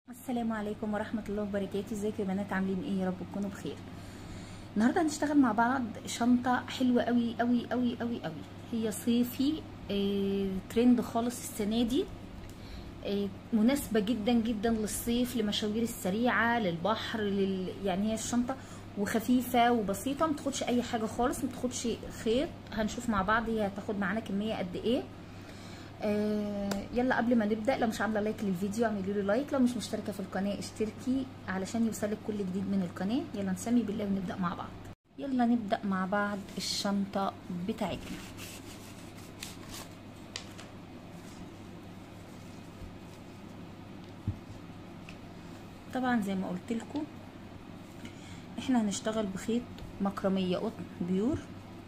السلام عليكم ورحمة الله وبركاته ازيكم يا بنات عاملين ايه يا رب تكونوا بخير النهارده هنشتغل مع بعض شنطة حلوة قوي قوي قوي قوي قوي هي صيفي اه ترند خالص السنة دي اه مناسبة جدا جدا للصيف لمشاوير السريعة للبحر لل... يعني هي الشنطة وخفيفة وبسيطة متاخدش اي حاجة خالص متاخدش خيط هنشوف مع بعض هي هتاخد معانا كمية قد ايه آه يلا قبل ما نبدا لو مش عامله لايك للفيديو اعملي له لايك لو مش مشتركه في القناه اشتركي علشان يوصلك كل جديد من القناه يلا نسمي بالله ونبدا مع بعض يلا نبدا مع بعض الشنطه بتاعتنا طبعا زي ما قلت لكم احنا هنشتغل بخيط مكرميه قطن بيور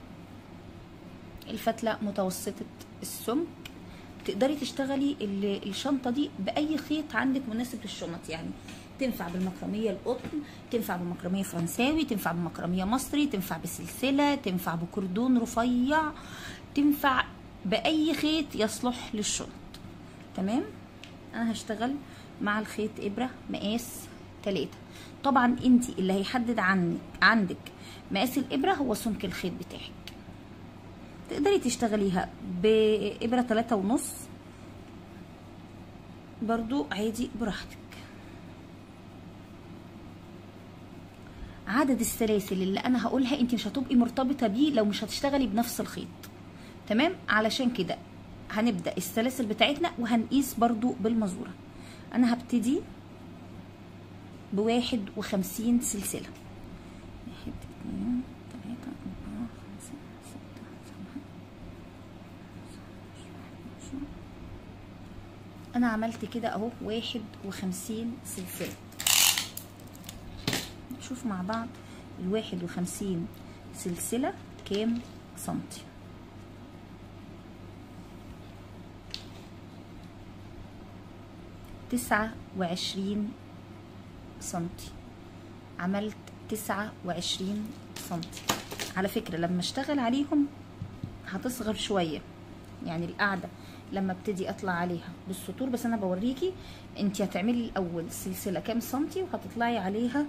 الفتله متوسطه السمك تقدري تشتغلي الشنطه دي باي خيط عندك مناسب للشنط يعني تنفع بالمكرميه القطن تنفع بالمكرميه فرنساوي تنفع بالمكرميه مصري تنفع بسلسله تنفع بكردون رفيع تنفع باي خيط يصلح للشنط تمام انا هشتغل مع الخيط ابره مقاس 3 طبعا انت اللي هيحدد عنك عندك مقاس الابره هو سمك الخيط بتاعك تقدري تشتغليها بإبرة تلاتة ونص برضو عادي براحتك عدد السلاسل اللي انا هقولها انت مش هتبقي مرتبطة بيه لو مش هتشتغلي بنفس الخيط تمام علشان كده هنبدأ السلاسل بتاعتنا وهنقيس برضو بالمزورة انا هبتدي بواحد وخمسين سلسلة واحد اتنين تلاتة اربعة خمسة ستة سبعة انا عملت كده اهو واحد وخمسين سلسلة نشوف مع بعض الواحد وخمسين سلسلة كام سنتي تسعة وعشرين سنتي عملت تسعة وعشرين سنتي على فكرة لما اشتغل عليهم هتصغر شوية يعني القاعدة لما ابتدي اطلع عليها بالسطور بس انا بوريكي انت هتعملي الاول سلسلة كام سنتي وهتطلعي عليها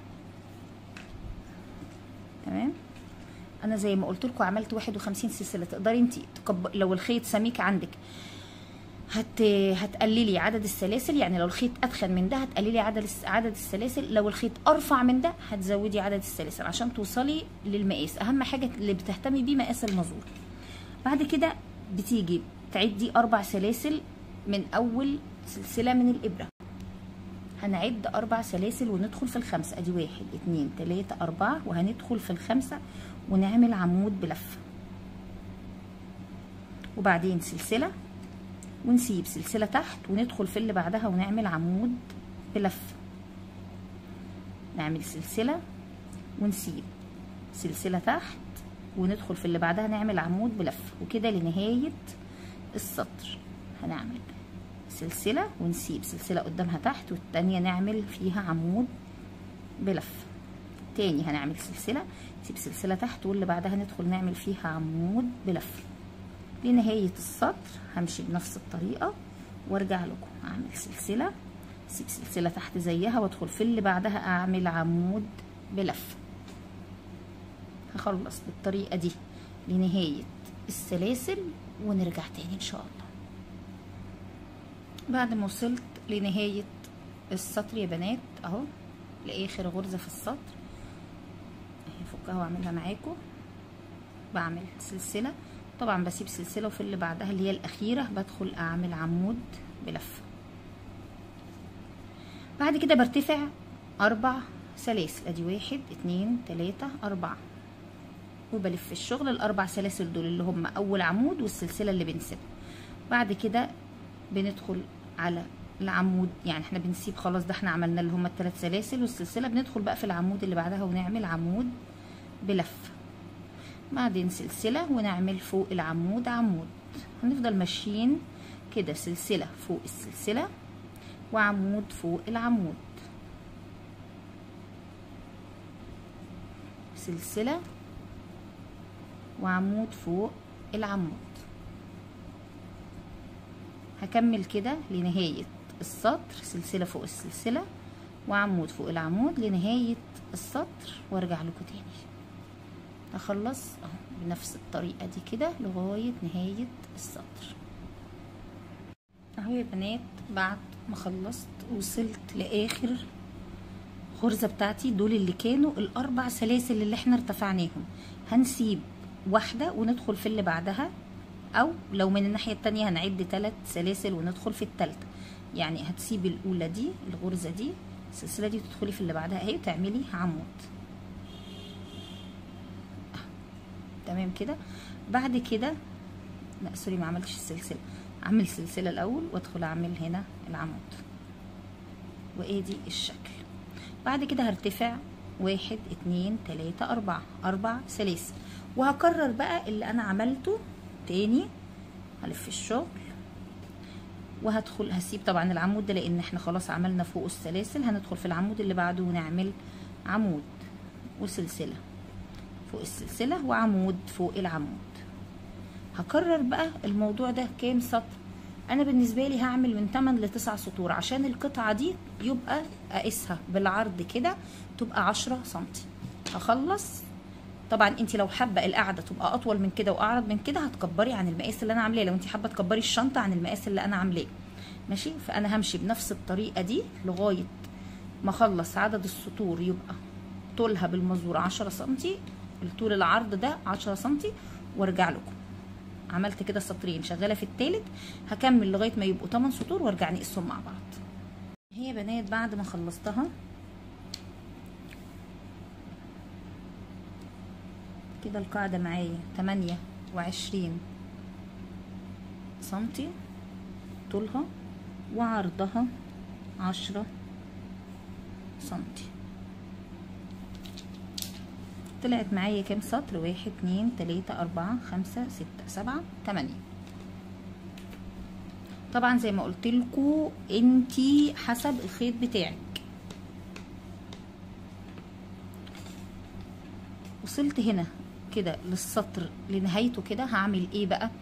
تمام انا زي ما قلت لكم عملت واحد وخمسين سلسلة تقدري انت تكب... لو الخيط سميك عندك هت... هتقللي عدد السلاسل يعني لو الخيط اتخن من ده هتقللي عدد عدد السلاسل لو الخيط ارفع من ده هتزودي عدد السلاسل عشان توصلي للمقاس اهم حاجه اللي بتهتمي بيه مقاس المزور بعد كده بتيجي تعدي اربع سلاسل من اول سلسله من الابره هنعد اربع سلاسل وندخل في الخمسه ادي واحد اتنين تلاته اربعه وهندخل في الخمسه ونعمل عمود بلفه وبعدين سلسله ونسيب سلسله تحت وندخل في اللي بعدها ونعمل عمود بلفه نعمل سلسله ونسيب سلسله تحت وندخل في اللي بعدها نعمل عمود بلفه وكده لنهايه السطر هنعمل سلسله ونسيب سلسله قدامها تحت والتانيه نعمل فيها عمود بلفه تاني هنعمل سلسله نسيب سلسله تحت واللي بعدها ندخل نعمل فيها عمود بلفه لنهاية السطر همشي بنفس الطريقة وارجع لكم اعمل سلسلة اسيب سلسلة تحت زيها وادخل في اللي بعدها اعمل عمود بلف هخلص بالطريقة دي لنهاية السلاسل ونرجع تاني ان شاء الله بعد ما وصلت لنهاية السطر يا بنات اهو لاخر غرزة في السطر هفكها واعملها معاكم بعمل سلسلة طبعا بسيب سلسله وفي اللي بعدها اللي هي الاخيره بدخل اعمل عمود بلفه بعد كده برتفع اربع سلاسل ادي واحد اتنين تلاته اربعه وبلف الشغل الاربع سلاسل دول اللي هم اول عمود والسلسله اللي بنسيبها بعد كده بندخل على العمود يعني احنا بنسيب خلاص ده احنا عملنا اللي هم الثلاث سلاسل والسلسله بندخل بقى في العمود اللي بعدها ونعمل عمود بلفه بعدين سلسلة ونعمل فوق العمود عمود هنفضل ماشيين كده سلسلة فوق السلسلة وعمود فوق العمود سلسلة وعمود فوق العمود هكمل كده لنهاية السطر سلسلة فوق السلسلة وعمود فوق العمود لنهاية السطر وارجع لكم تاني اخلص اهو بنفس الطريقة دي كده لغاية نهاية السطر اهو يا بنات بعد ما خلصت وصلت لاخر غرزة بتاعتي دول اللي كانوا الاربع سلاسل اللي احنا ارتفعناهم هنسيب واحدة وندخل في اللي بعدها او لو من الناحية التانية هنعد ثلاث سلاسل وندخل في التالتة يعني هتسيبي الاولى دي الغرزة دي السلسلة دي تدخلي في اللي بعدها اهي وتعملي عمود تمام كده بعد كده لا سوري ما عملتش السلسلة اعمل سلسلة الاول وادخل اعمل هنا العمود وادي الشكل بعد كده هرتفع واحد اتنين تلاتة اربعة اربع سلاسل وهكرر بقى اللي انا عملته تاني هلف الشغل وهدخل هسيب طبعا العمود ده لان احنا خلاص عملنا فوق السلاسل هندخل في العمود اللي بعده ونعمل عمود وسلسلة فوق السلسلة وعمود فوق العمود هكرر بقى الموضوع ده كام سطر انا بالنسبة لي هعمل من 8 ل 9 سطور عشان القطعة دي يبقى اقيسها بالعرض كده تبقى 10 سنتي هخلص طبعا انت لو حابه القعده تبقى اطول من كده واعرض من كده هتكبري عن المقاس اللي انا عاملاه لو انت حابه تكبري الشنطه عن المقاس اللي انا عاملاه ماشي فانا همشي بنفس الطريقه دي لغايه ما اخلص عدد السطور يبقى طولها بالمزور 10 سنتي الطول العرض ده 10 سنتي وارجع لكم عملت كده سطرين شغاله في التالت هكمل لغايه ما يبقوا 8 سطور وارجع نقيسهم مع بعض هي بنات بعد ما خلصتها كده القاعدة معايا تمانية وعشرين سنتي طولها وعرضها عشرة سنتي طلعت معايا كام سطر واحد اتنين تلاتة اربعة خمسة ستة سبعة تمانية طبعا زي ما قلت لكم انتي حسب الخيط بتاعك وصلت هنا كده للسطر لنهايته كده هعمل ايه بقى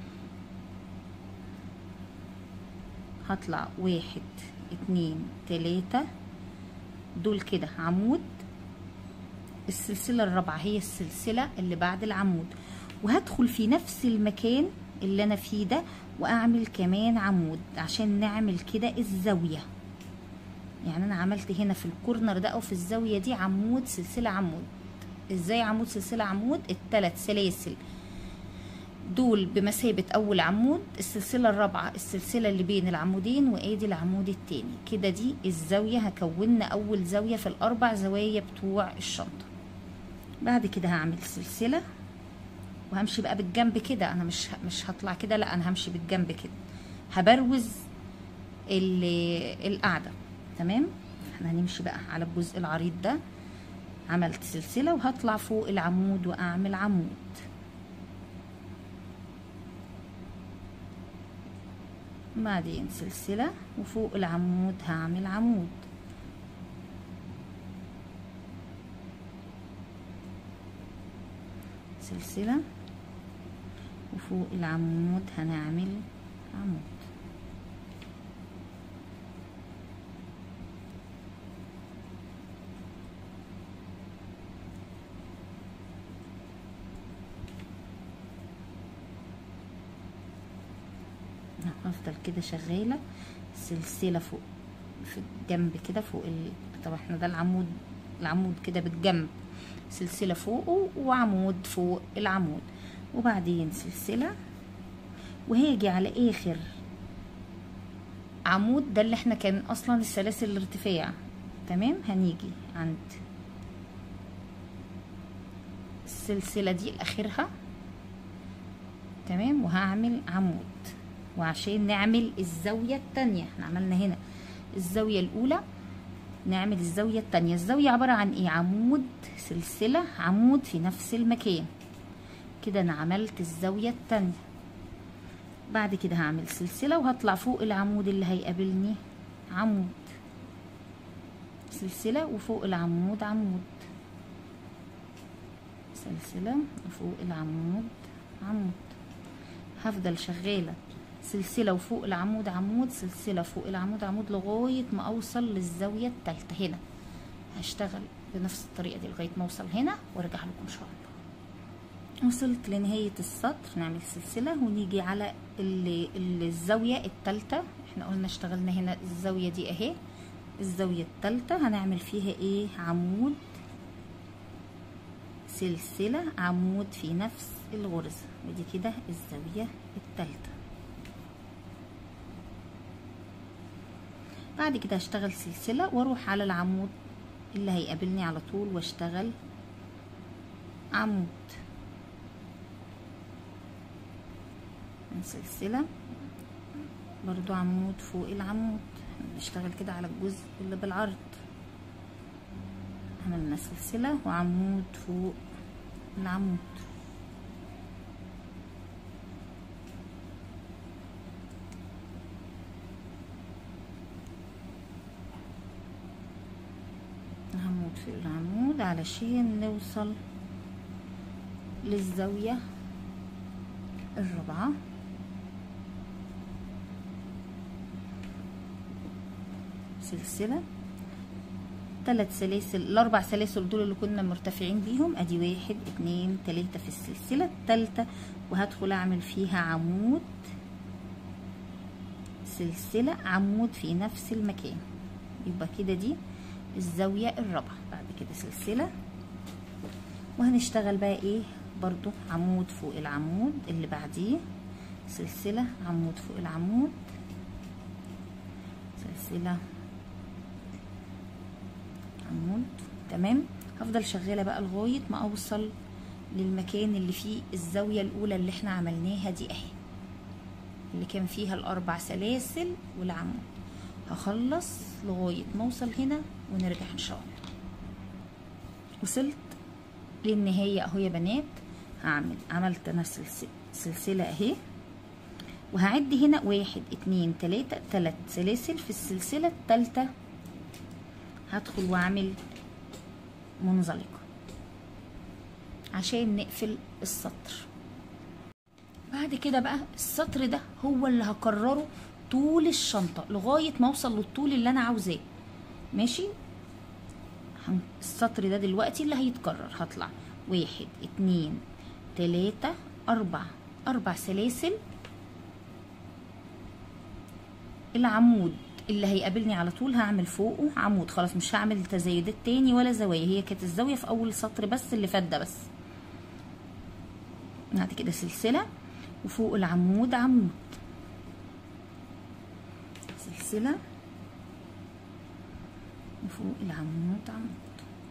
هطلع واحد اتنين تلاتة دول كده عمود السلسلة الرابعة هي السلسلة اللي بعد العمود وهدخل في نفس المكان اللي انا فيه ده واعمل كمان عمود عشان نعمل كده الزاوية يعني انا عملت هنا في الكورنر ده او في الزاوية دي عمود سلسلة عمود ازاي عمود سلسلة عمود التلات سلاسل دول بمثابة اول عمود السلسلة الرابعة السلسلة اللي بين العمودين وادي العمود التاني كده دي الزاوية هكون اول زاوية في الاربع زوايا بتوع الشنطة بعد كده هعمل سلسلة وهمشي بقى بالجنب كده انا مش مش هطلع كده لا انا همشي بالجنب كده هبروز القاعدة تمام احنا هنمشي بقى على الجزء العريض ده عملت سلسلة وهطلع فوق العمود واعمل عمود بعدين سلسلة وفوق العمود هعمل عمود سلسلة وفوق العمود هنعمل عمود هفضل كده شغالة سلسلة فوق في الجنب كده فوق ال... طبعا احنا ده العمود العمود كده بالجنب سلسلة فوقه وعمود فوق العمود وبعدين سلسلة وهاجي على اخر عمود ده اللي احنا كان اصلا السلاسل الارتفاع تمام هنيجي عند السلسلة دي لاخرها تمام وهعمل عمود وعشان نعمل الزاوية التانية احنا عملنا هنا الزاوية الأولى نعمل الزاوية التانية الزاوية عبارة عن ايه عمود سلسلة عمود في نفس المكان كده انا عملت الزاوية التانية بعد كده هعمل سلسلة وهطلع فوق العمود اللي هيقابلني عمود سلسلة وفوق العمود عمود سلسلة وفوق العمود عمود هفضل شغالة سلسله وفوق العمود عمود سلسله فوق العمود عمود لغايه ما اوصل للزاويه الثالثه هنا هشتغل بنفس الطريقه دي لغايه ما اوصل هنا وارجع لكم ان شاء الله وصلت لنهايه السطر نعمل سلسله ونيجي على ال- ال- الزاويه الثالثه احنا قلنا اشتغلنا هنا الزاويه دي اهي الزاويه الثالثه هنعمل فيها ايه عمود سلسله عمود في نفس الغرزه ودي كده الزاويه الثالثه بعد كده هشتغل سلسله واروح على العمود اللي هيقابلني على طول واشتغل عمود من سلسله برضو عمود فوق العمود نشتغل كده على الجزء اللي بالعرض عملنا سلسله وعمود فوق العمود عمود في العمود علشان نوصل للزاوية الرابعة سلسلة ثلاث سلاسل الاربع سلاسل دول اللي كنا مرتفعين بيهم ادي واحد اتنين تلاتة في السلسلة التالتة وهدخل اعمل فيها عمود سلسلة عمود في نفس المكان يبقى كده دي الزاوية الرابعة بعد كده سلسلة وهنشتغل بقى ايه برضو عمود فوق العمود اللي بعديه سلسلة عمود فوق العمود سلسلة عمود تمام هفضل شغالة بقى لغاية ما اوصل للمكان اللي فيه الزاوية الاولى اللي احنا عملناها دي اهي اللي كان فيها الاربع سلاسل والعمود هخلص لغاية ما اوصل هنا ونرجع ان شاء الله وصلت للنهاية اهو يا بنات هعمل عملت انا سلسلة اهي وهعد هنا واحد اتنين تلاتة تلات سلاسل في السلسلة التالتة هدخل واعمل منزلقة عشان نقفل السطر بعد كده بقى السطر ده هو اللي هكرره طول الشنطة لغاية ما اوصل للطول اللي انا عاوزاه ماشي السطر ده دلوقتي اللي هيتكرر هطلع واحد اتنين تلاتة اربع اربع سلاسل العمود اللي هيقابلني على طول هعمل فوقه عمود خلاص مش هعمل تزايدات تاني ولا زوايا هي كانت الزاوية في اول سطر بس اللي فات ده بس بعد كده سلسلة وفوق العمود عمود سلسلة وفوق العمود عمود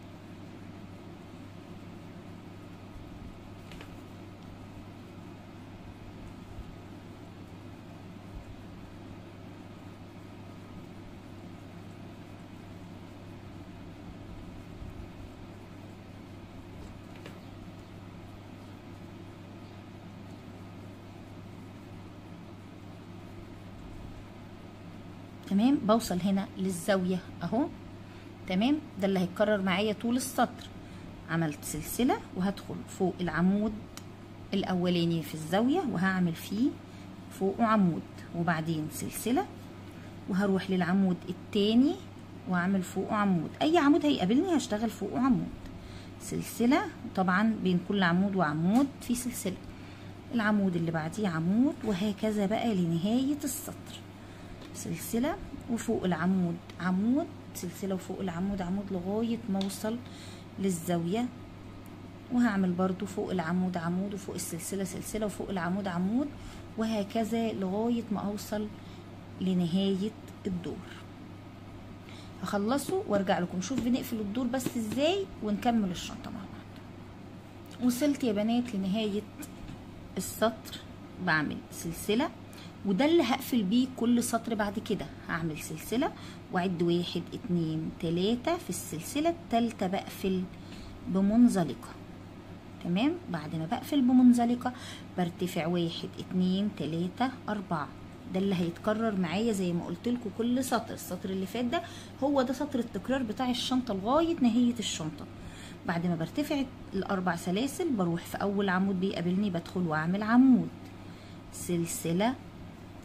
تمام بوصل هنا للزاوية اهو تمام ده اللي هيتكرر معايا طول السطر عملت سلسلة وهدخل فوق العمود الاولاني في الزاوية وهعمل فيه فوقه عمود وبعدين سلسلة وهروح للعمود التاني واعمل فوقه عمود اي عمود هيقابلني هشتغل فوقه عمود سلسلة طبعا بين كل عمود وعمود في سلسلة العمود اللي بعديه عمود وهكذا بقى لنهاية السطر سلسلة وفوق العمود عمود سلسلة وفوق العمود عمود لغاية ما اوصل للزاوية وهعمل برضو فوق العمود عمود وفوق السلسلة سلسلة وفوق العمود عمود وهكذا لغاية ما اوصل لنهاية الدور هخلصه وارجع لكم شوف بنقفل الدور بس ازاي ونكمل الشنطة مع بعض وصلت يا بنات لنهاية السطر بعمل سلسلة وده اللي هقفل بيه كل سطر بعد كده هعمل سلسلة وعد واحد اتنين تلاتة في السلسلة التالتة بقفل بمنزلقة تمام بعد ما بقفل بمنزلقة برتفع واحد اتنين تلاتة اربعة ده اللي هيتكرر معايا زي ما قلت لكم كل سطر السطر اللي فات ده هو ده سطر التكرار بتاع الشنطة لغاية نهاية الشنطة بعد ما برتفع الاربع سلاسل بروح في اول عمود بيقابلني بدخل واعمل عمود سلسلة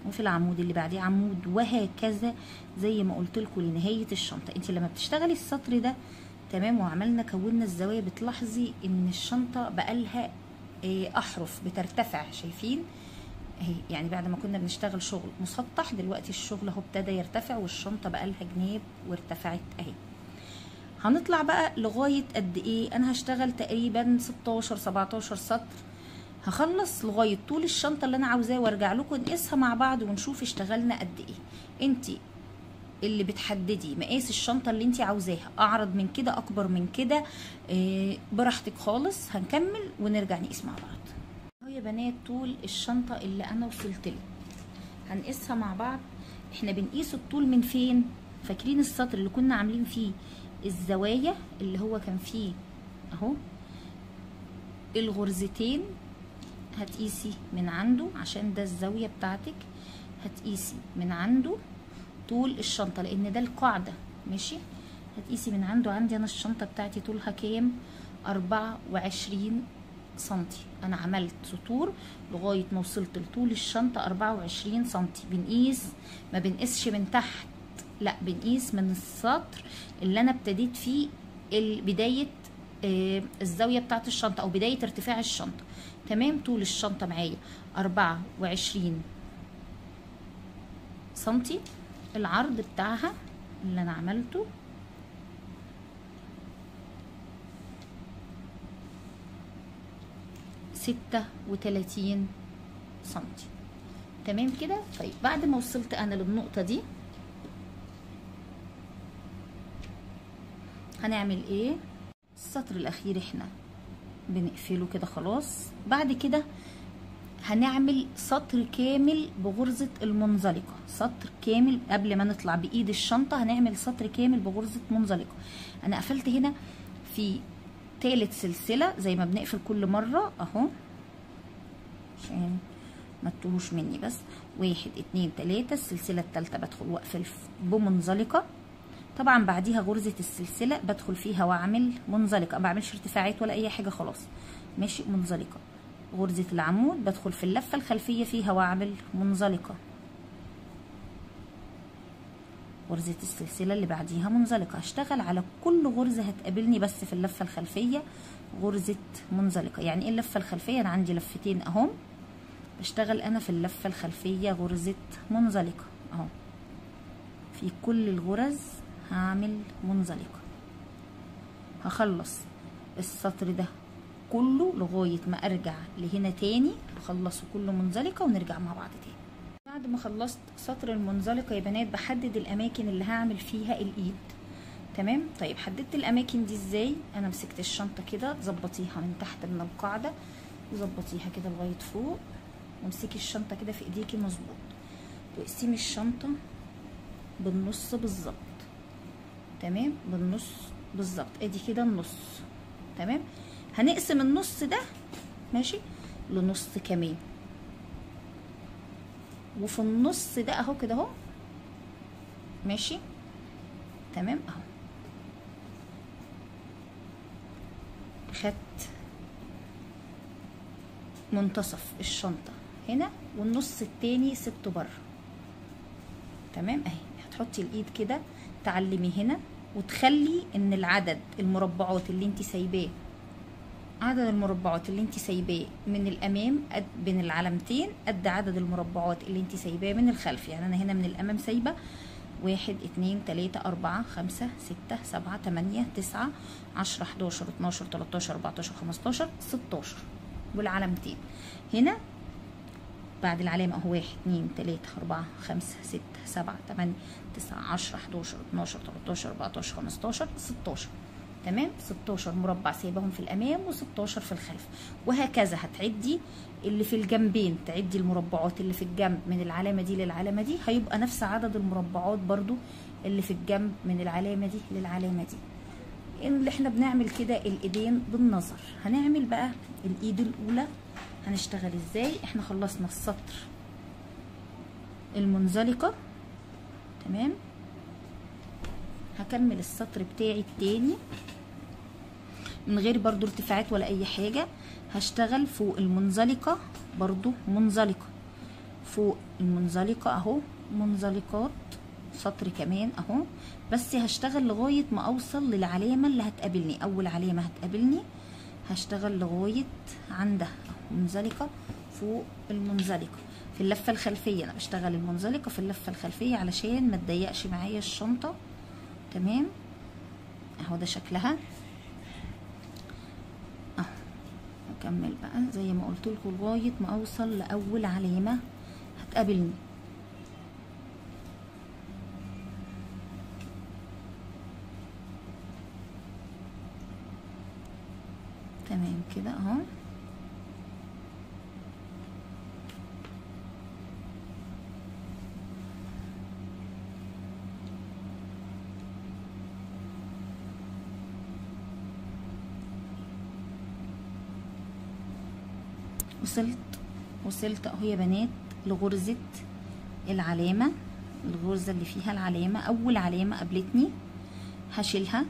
وفي العمود اللي بعديه عمود وهكذا زي ما قلت لكم لنهايه الشنطه انت لما بتشتغلي السطر ده تمام وعملنا كونا الزوايا بتلاحظي ان الشنطه بقالها إيه، احرف بترتفع شايفين اهي يعني بعد ما كنا بنشتغل شغل مسطح دلوقتي الشغل اهو ابتدى يرتفع والشنطه بقالها جناب وارتفعت اهي هنطلع بقى لغايه قد ايه انا هشتغل تقريبا 16 17 سطر هخلص لغايه طول الشنطه اللي انا عاوزاه وارجع لكم نقيسها مع بعض ونشوف اشتغلنا قد ايه انت اللي بتحددي مقاس الشنطه اللي انت عاوزاها اعرض من كده اكبر من كده إيه براحتك خالص هنكمل ونرجع نقيس مع بعض اهو يا بنات طول الشنطه اللي انا وصلت له هنقيسها مع بعض احنا بنقيس الطول من فين فاكرين السطر اللي كنا عاملين فيه الزوايا اللي هو كان فيه اهو الغرزتين هتقيسي من عنده عشان ده الزاويه بتاعتك هتقيسي من عنده طول الشنطه لان ده القاعده ماشي هتقيسي من عنده عندي انا الشنطه بتاعتي طولها كام أربعة وعشرين سنتي انا عملت سطور لغايه ما وصلت لطول الشنطه أربعة وعشرين سنتي بنقيس ما بنقيسش من تحت لا بنقيس من السطر اللي انا ابتديت فيه بدايه آه الزاويه بتاعت الشنطه او بدايه ارتفاع الشنطه تمام طول الشنطه معايا أربعة وعشرين سنتي العرض بتاعها اللي انا عملته ستة وتلاتين سنتي تمام كده طيب بعد ما وصلت انا للنقطة دي هنعمل ايه السطر الاخير احنا بنقفله كده خلاص بعد كده هنعمل سطر كامل بغرزة المنزلقة سطر كامل قبل ما نطلع بإيد الشنطة هنعمل سطر كامل بغرزة منزلقة أنا قفلت هنا في تالت سلسلة زي ما بنقفل كل مرة أهو عشان ما تتوهوش مني بس واحد اتنين تلاتة السلسلة التالتة بدخل واقفل بمنزلقة طبعا بعديها غرزة السلسلة بدخل فيها واعمل منزلقة ما بعملش ارتفاعات ولا اي حاجة خلاص ماشي منزلقة غرزة العمود بدخل في اللفة الخلفية فيها واعمل منزلقة غرزة السلسلة اللي بعديها منزلقة هشتغل على كل غرزة هتقابلني بس في اللفة الخلفية غرزة منزلقة يعني ايه اللفة الخلفية انا عندي لفتين اهم بشتغل انا في اللفة الخلفية غرزة منزلقة اهو في كل الغرز هعمل منزلقة هخلص السطر ده كله لغاية ما ارجع لهنا تاني اخلصه كله منزلقة ونرجع مع بعض تاني بعد ما خلصت سطر المنزلقة يا بنات بحدد الاماكن اللي هعمل فيها الايد تمام طيب حددت الاماكن دي ازاي انا مسكت الشنطة كده ظبطيها من تحت من القاعدة وظبطيها كده لغاية فوق وامسكي الشنطة كده في ايديكي مظبوط واقسمي الشنطة بالنص بالظبط تمام بالنص بالظبط ادي كده النص تمام هنقسم النص ده ماشي لنص كمان وفي النص ده اهو كده اهو ماشي تمام اهو خدت منتصف الشنطة هنا والنص التاني سبته بره تمام اهي هتحطي الايد كده تعلمي هنا وتخلي ان العدد المربعات اللي انت سايباه عدد المربعات اللي انت سايباه من الامام قد بين العلامتين قد عدد المربعات اللي انت سايباه من الخلف يعني انا هنا من الامام سايبه واحد اتنين تلاتة أربعة خمسة ستة سبعة تمانية تسعة عشرة حداشر اتناشر تلاتاشر أربعتاشر خمستاشر ستاشر والعلامتين هنا بعد العلامة اهو واحد اتنين تلاتة أربعة خمسة ستة سبعة تمانية تسعة عشرة حداشر اتناشر تلاتاشر أربعتاشر خمستاشر ستاشر تمام 16 مربع سايبهم في الامام و16 في الخلف وهكذا هتعدي اللي في الجنبين تعدي المربعات اللي في الجنب من العلامه دي للعلامه دي هيبقى نفس عدد المربعات برضو اللي في الجنب من العلامه دي للعلامه دي اللي احنا بنعمل كده الايدين بالنظر هنعمل بقى الايد الاولى هنشتغل ازاي احنا خلصنا السطر المنزلقه تمام هكمل السطر بتاعي التاني من غير برضو ارتفاعات ولا اي حاجة هشتغل فوق المنزلقة برضو منزلقة فوق المنزلقة اهو منزلقات سطر كمان اهو بس هشتغل لغاية ما اوصل للعلامة اللي هتقابلني اول علامة هتقابلني هشتغل لغاية عندها أهو منزلقة فوق المنزلقة في اللفة الخلفية انا بشتغل المنزلقة في اللفة الخلفية علشان ما تضيقش معايا الشنطة تمام اهو ده شكلها اهو اكمل بقى زي ما قلت لكم لغايه ما اوصل لاول علامه هتقابلني تمام كده اهو وصلت وصلت اهو يا بنات لغرزة العلامة الغرزة اللي فيها العلامة أول علامة قابلتني هشيلها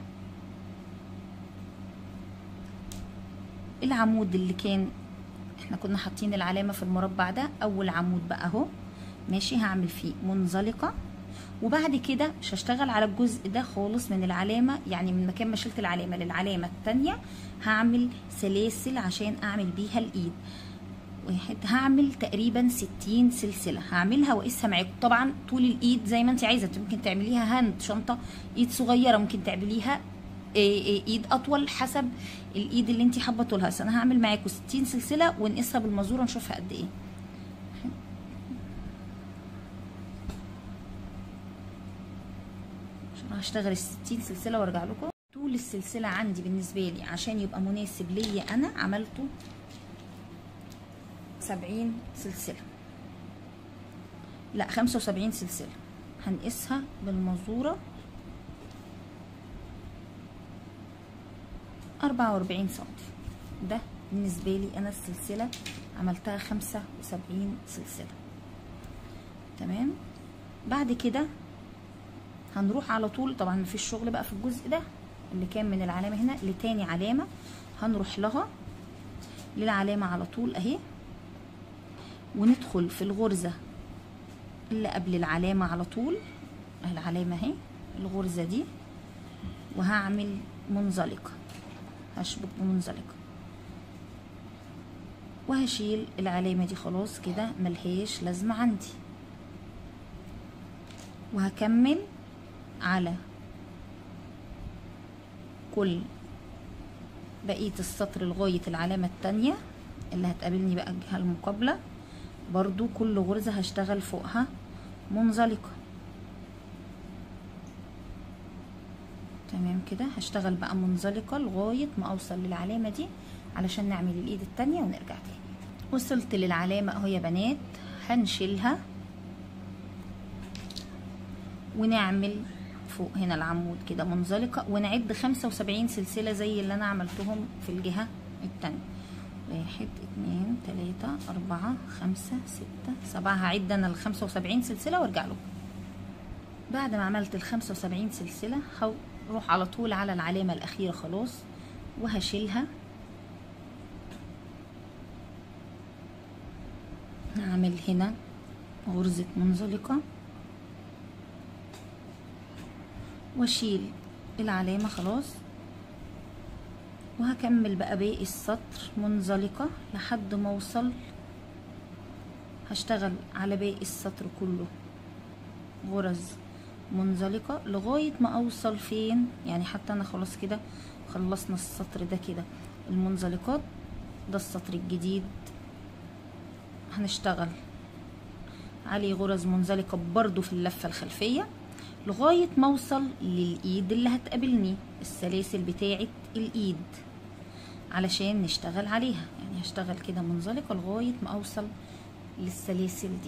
العمود اللي كان احنا كنا حاطين العلامة في المربع ده أول عمود بقى اهو ماشي هعمل فيه منزلقة وبعد كده مش هشتغل على الجزء ده خالص من العلامة يعني من مكان ما شلت العلامة للعلامة التانية هعمل سلاسل عشان أعمل بيها الإيد واحد هعمل تقريبا ستين سلسلة هعملها واقيسها معاكم طبعا طول الايد زي ما انت عايزة ممكن تعمليها هاند شنطة ايد صغيرة ممكن تعمليها ايد اطول حسب الايد اللي انت حابة طولها بس انا هعمل معاكم ستين سلسلة ونقيسها بالمزورة نشوفها قد ايه عشان هشتغل الستين سلسلة وارجع لكم طول السلسلة عندي بالنسبة لي عشان يبقى مناسب ليا انا عملته سبعين سلسلة لا خمسة وسبعين سلسلة هنقيسها بالمزورة أربعة وأربعين سنتي ده بالنسبة لي أنا السلسلة عملتها خمسة وسبعين سلسلة تمام بعد كده هنروح على طول طبعا مفيش شغل بقى في الجزء ده اللي كان من العلامة هنا لتاني علامة هنروح لها للعلامة على طول اهي وندخل في الغرزة اللي قبل العلامة على طول العلامة اهي الغرزة دي وهعمل منزلقة هشبك بمنزلقة وهشيل العلامة دي خلاص كده ملهاش لازمة عندي وهكمل على كل بقية السطر لغاية العلامة التانية اللي هتقابلني بقى الجهة المقابلة برضو كل غرزة هشتغل فوقها منزلقة تمام كده هشتغل بقى منزلقة لغاية ما اوصل للعلامة دي علشان نعمل الايد التانية ونرجع تاني وصلت للعلامة اهو يا بنات هنشيلها ونعمل فوق هنا العمود كده منزلقة ونعد خمسة وسبعين سلسلة زي اللي انا عملتهم في الجهة التانية واحد اتنين تلاتة اربعة خمسة ستة سبعة هعد انا الخمسة وسبعين سلسلة وارجع لكم بعد ما عملت الخمسة وسبعين سلسلة هروح على طول على العلامة الاخيرة خلاص وهشيلها هعمل هنا غرزة منزلقة واشيل العلامة خلاص وهكمل بقى باقي السطر منزلقة لحد ما اوصل هشتغل على باقي السطر كله غرز منزلقة لغاية ما اوصل فين يعني حتى انا خلاص كده خلصنا السطر ده كده المنزلقات ده السطر الجديد هنشتغل عليه غرز منزلقة برضو في اللفة الخلفية لغاية ما اوصل للايد اللي هتقابلني السلاسل بتاعة الايد علشان نشتغل عليها يعني هشتغل كده منزلقة لغاية ما اوصل للسلاسل دي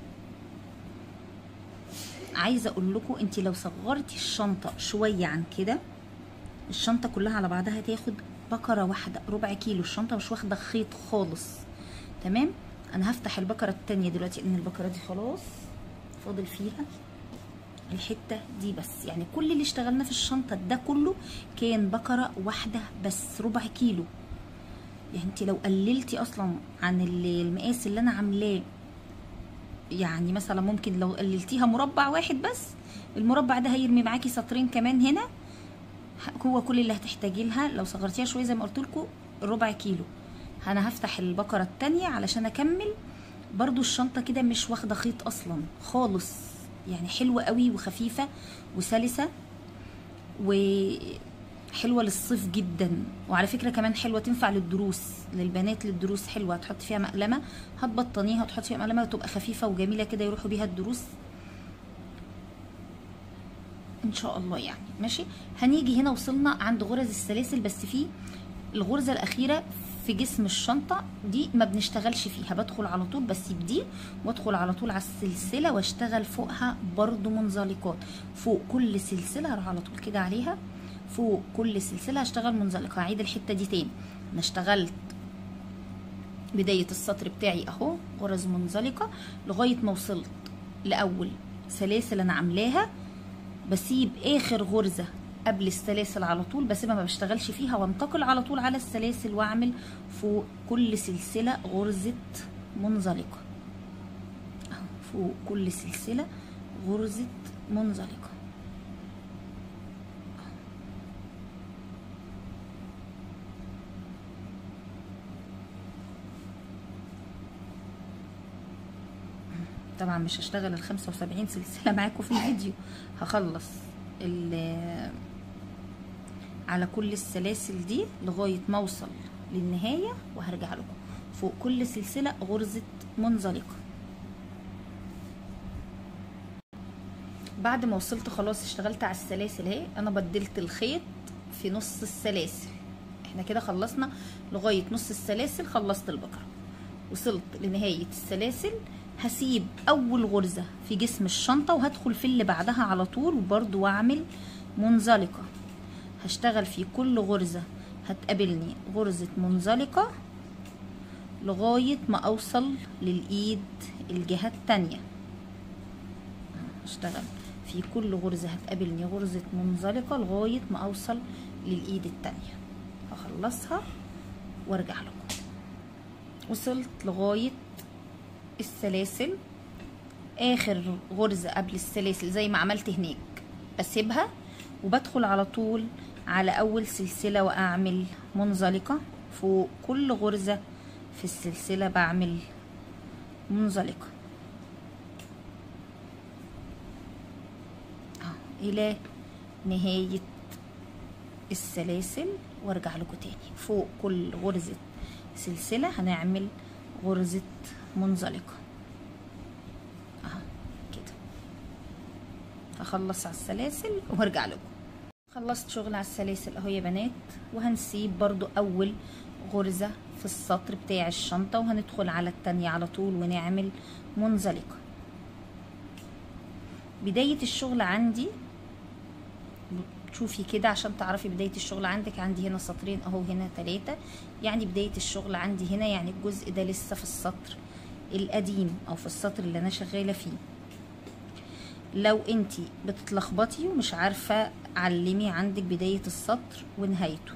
عايزة اقول لكم انت لو صغرتي الشنطة شوية عن كده الشنطة كلها على بعضها هتاخد بكرة واحدة ربع كيلو الشنطة مش واخدة خيط خالص تمام انا هفتح البكرة التانية دلوقتي ان البكرة دي خلاص فاضل فيها الحته دي بس يعني كل اللي اشتغلنا في الشنطه ده كله كان بكره واحده بس ربع كيلو يعني انت لو قللتي اصلا عن المقاس اللي انا عاملاه يعني مثلا ممكن لو قللتيها مربع واحد بس المربع ده هيرمي معاكي سطرين كمان هنا هو كل اللي هتحتاجي لها لو صغرتيها شويه زي ما قلت لكم ربع كيلو انا هفتح البقره التانية علشان اكمل برضو الشنطه كده مش واخده خيط اصلا خالص يعني حلوه قوي وخفيفه وسلسه وحلوه للصيف جدا وعلى فكره كمان حلوه تنفع للدروس للبنات للدروس حلوه هتحط فيها مقلمه هتبطنيها وتحط فيها مقلمه وتبقى خفيفه وجميله كده يروحوا بيها الدروس ان شاء الله يعني ماشي هنيجي هنا وصلنا عند غرز السلاسل بس في الغرزه الاخيره في جسم الشنطه دي ما بنشتغلش فيها بدخل على طول بسيب دي وادخل على طول على السلسله واشتغل فوقها برضو منزلقات فوق كل سلسله هروح على طول كده عليها فوق كل سلسله هشتغل منزلقه هعيد الحته دي تاني انا اشتغلت بدايه السطر بتاعي اهو غرز منزلقه لغايه ما وصلت لاول سلاسل انا عاملاها بسيب اخر غرزه قبل السلاسل على طول بسيبها ما بشتغلش فيها وانتقل على طول على السلاسل واعمل فوق كل سلسله غرزه منزلقه فوق كل سلسله غرزه منزلقه طبعا مش هشتغل ال 75 سلسله معاكم في الفيديو هخلص على كل السلاسل دي لغايه ما اوصل للنهايه وهرجع لكم فوق كل سلسله غرزه منزلقه بعد ما وصلت خلاص اشتغلت على السلاسل اهي انا بدلت الخيط في نص السلاسل احنا كده خلصنا لغايه نص السلاسل خلصت البقره وصلت لنهايه السلاسل هسيب اول غرزة في جسم الشنطة وهدخل في اللي بعدها على طول وبرضو واعمل منزلقة هشتغل في كل غرزة هتقابلني غرزة منزلقة لغاية ما اوصل للايد الجهة التانية هشتغل في كل غرزة هتقابلني غرزة منزلقة لغاية ما اوصل للايد التانية هخلصها وارجع لكم وصلت لغاية السلاسل اخر غرزة قبل السلاسل زي ما عملت هناك بسيبها وبدخل على طول على اول سلسلة واعمل منزلقة فوق كل غرزة في السلسلة بعمل منزلقة الى نهاية السلاسل وارجع لكم تاني فوق كل غرزة سلسلة هنعمل غرزة منزلقة اهو كده هخلص على السلاسل وارجع لكم خلصت شغل على السلاسل اهو يا بنات وهنسيب برضو اول غرزة في السطر بتاع الشنطة وهندخل على التانية على طول ونعمل منزلقة بداية الشغل عندي شوفي كده عشان تعرفي بداية الشغل عندك عندي هنا سطرين اهو هنا تلاتة يعني بداية الشغل عندي هنا يعني الجزء ده لسه في السطر القديم او في السطر اللي انا شغالة فيه لو انتي بتتلخبطي ومش عارفة علمي عندك بداية السطر ونهايته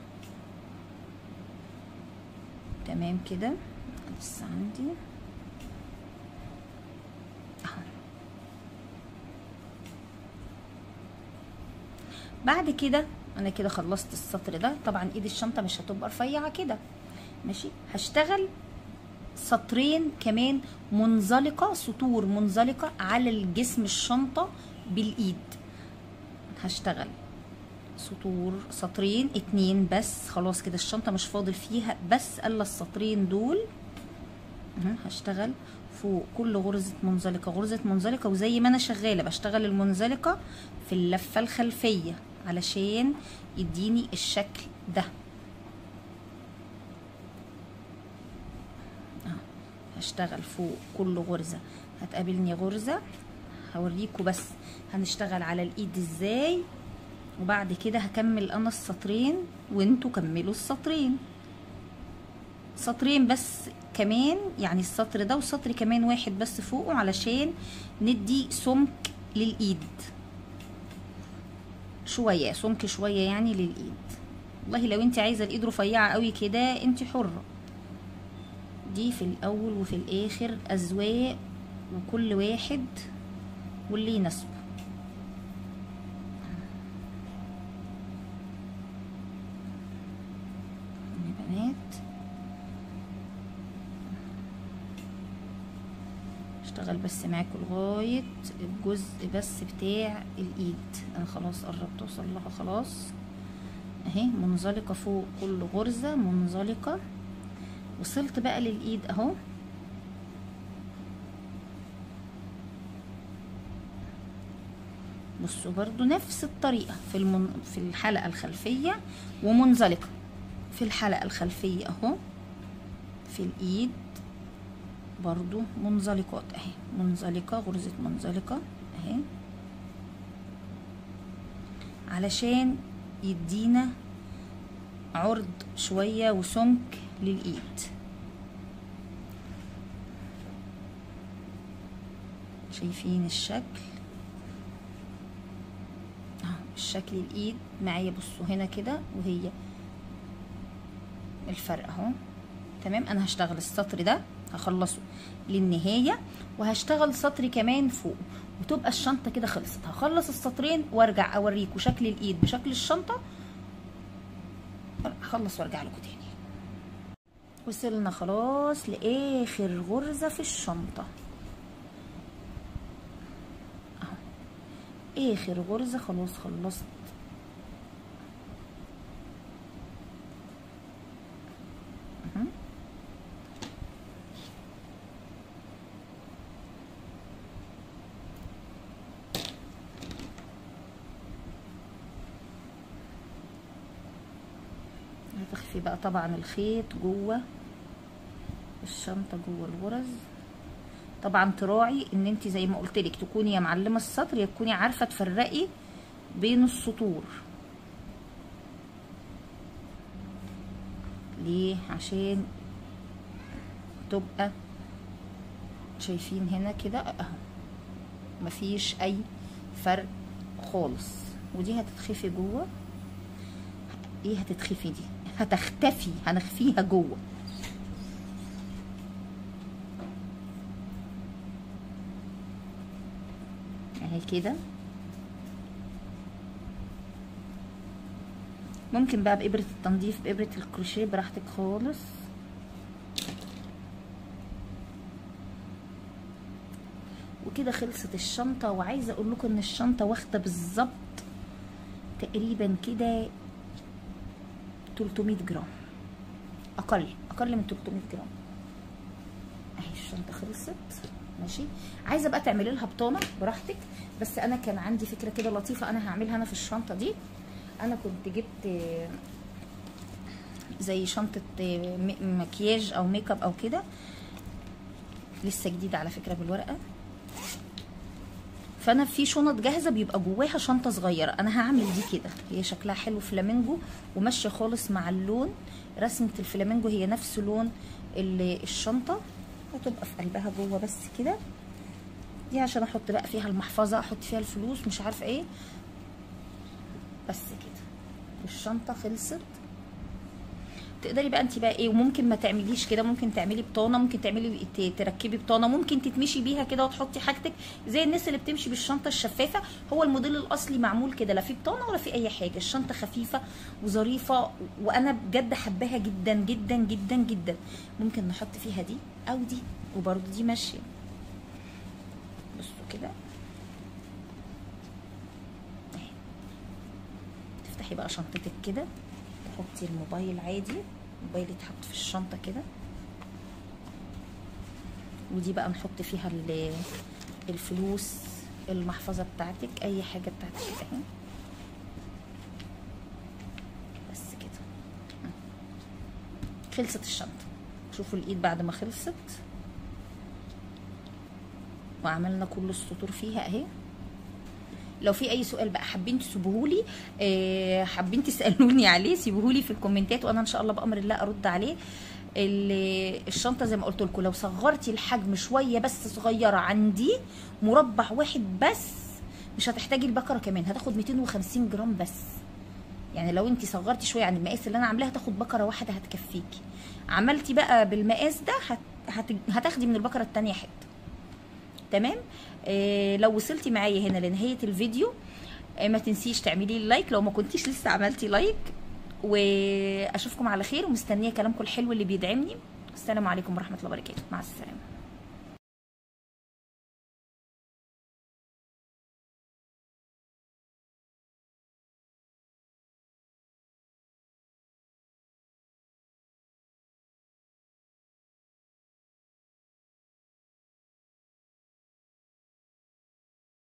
تمام كده لسه عندي بعد كده انا كده خلصت السطر ده طبعا ايد الشنطه مش هتبقى رفيعه كده ماشي هشتغل سطرين كمان منزلقه سطور منزلقه على الجسم الشنطه بالايد هشتغل سطور سطرين اتنين بس خلاص كده الشنطه مش فاضل فيها بس الا السطرين دول هشتغل فوق كل غرزة منزلقة غرزة منزلقة وزي ما انا شغالة بشتغل المنزلقة في اللفة الخلفية علشان يديني الشكل ده هشتغل فوق كل غرزة هتقابلني غرزة هوريكم بس هنشتغل على الايد ازاي وبعد كده هكمل انا السطرين وانتوا كملوا السطرين سطرين بس كمان يعني السطر ده وسطر كمان واحد بس فوقه علشان ندي سمك للايد شويه سمك شويه يعني للايد والله لو انت عايزه الايد رفيعه قوي كده انت حره دي في الاول وفي الاخر اذواق وكل واحد واللي يناسبه يا بنات اشتغل بس معاكم لغاية الجزء بس بتاع الايد انا خلاص قربت اوصل لها خلاص اهي منزلقة فوق كل غرزة منزلقة وصلت بقى للايد اهو بصوا برضو نفس الطريقة في المن... في الحلقة الخلفية ومنزلقة في الحلقة الخلفية اهو في الايد برضو منزلقات اهي منزلقة غرزة منزلقة اهي علشان يدينا عرض شوية وسمك للإيد شايفين الشكل اهو الشكل الإيد معايا بصوا هنا كده وهي الفرق اهو تمام انا هشتغل السطر ده هخلصه للنهايه وهشتغل سطر كمان فوق وتبقى الشنطه كده خلصت هخلص السطرين وارجع اوريكم شكل الايد بشكل الشنطه اخلص وارجع لكم تاني وصلنا خلاص لاخر غرزه في الشنطه اهو اخر غرزه خلاص خلصت أهو. هتخفي بقى طبعا الخيط جوه الشنطه جوه الغرز طبعا تراعي ان انت زي ما قلت لك تكوني يا معلمه السطر يا تكوني عارفه تفرقي بين السطور ليه عشان تبقى شايفين هنا كده اهو مفيش اي فرق خالص ودي هتتخفي جوه ايه هتتخفي دي هتختفي هنخفيها جوه اهي كده ممكن بقى بإبرة التنظيف بإبرة الكروشيه براحتك خالص وكده خلصت الشنطة وعايزة اقول لكم ان الشنطة واخدة بالظبط تقريبا كده 300 جرام اقل اقل من 300 جرام اهي الشنطه خلصت ماشي عايزه بقى تعملي لها بطانه براحتك بس انا كان عندي فكره كده لطيفه انا هعملها انا في الشنطه دي انا كنت جبت زي شنطه مكياج او ميك اب او كده لسه جديده على فكره بالورقه فانا في شنط جاهزه بيبقى جواها شنطه صغيره انا هعمل دي كده هي شكلها حلو فلامينجو وماشيه خالص مع اللون رسمه الفلامينجو هي نفس لون الشنطه هتبقى في قلبها جوه بس كده دي عشان احط بقى فيها المحفظه احط فيها الفلوس مش عارفه ايه بس كده الشنطه خلصت تقدري بقى انت بقى ايه وممكن ما تعمليش كده ممكن تعملي بطانه ممكن تعملي تركبي بطانه ممكن تتمشي بيها كده وتحطي حاجتك زي الناس اللي بتمشي بالشنطه الشفافه هو الموديل الاصلي معمول كده لا في بطانه ولا في اي حاجه الشنطه خفيفه وظريفه وانا بجد حباها جدا جدا جدا جدا ممكن نحط فيها دي او دي وبرده دي ماشيه بصوا كده تفتحي بقى شنطتك كده تحطي الموبايل عادي الموبايل يتحط في الشنطة كده ودي بقى نحط فيها الفلوس المحفظة بتاعتك اي حاجة بتاعتك اهي بس كده خلصت الشنطة شوفوا الايد بعد ما خلصت وعملنا كل السطور فيها اهي لو في اي سؤال بقى حابين تسيبوهولي آه حابين تسالوني عليه سيبوهولي في الكومنتات وانا ان شاء الله بامر الله ارد عليه الشنطه زي ما قلت لكم لو صغرتي الحجم شويه بس صغيره عندي مربع واحد بس مش هتحتاجي البكره كمان هتاخد 250 جرام بس يعني لو انت صغرتي شويه عن المقاس اللي انا عاملاه هتاخد بكره واحده هتكفيكي عملتي بقى بالمقاس ده هت... هت... هتاخدي من البكره التانية حته تمام آه لو وصلتي معايا هنا لنهايه الفيديو آه ما تنسيش تعملي لي لايك لو ما كنتيش لسه عملتي لايك واشوفكم على خير ومستنيه كلامكم الحلو اللي بيدعمني السلام عليكم ورحمه الله وبركاته مع السلامه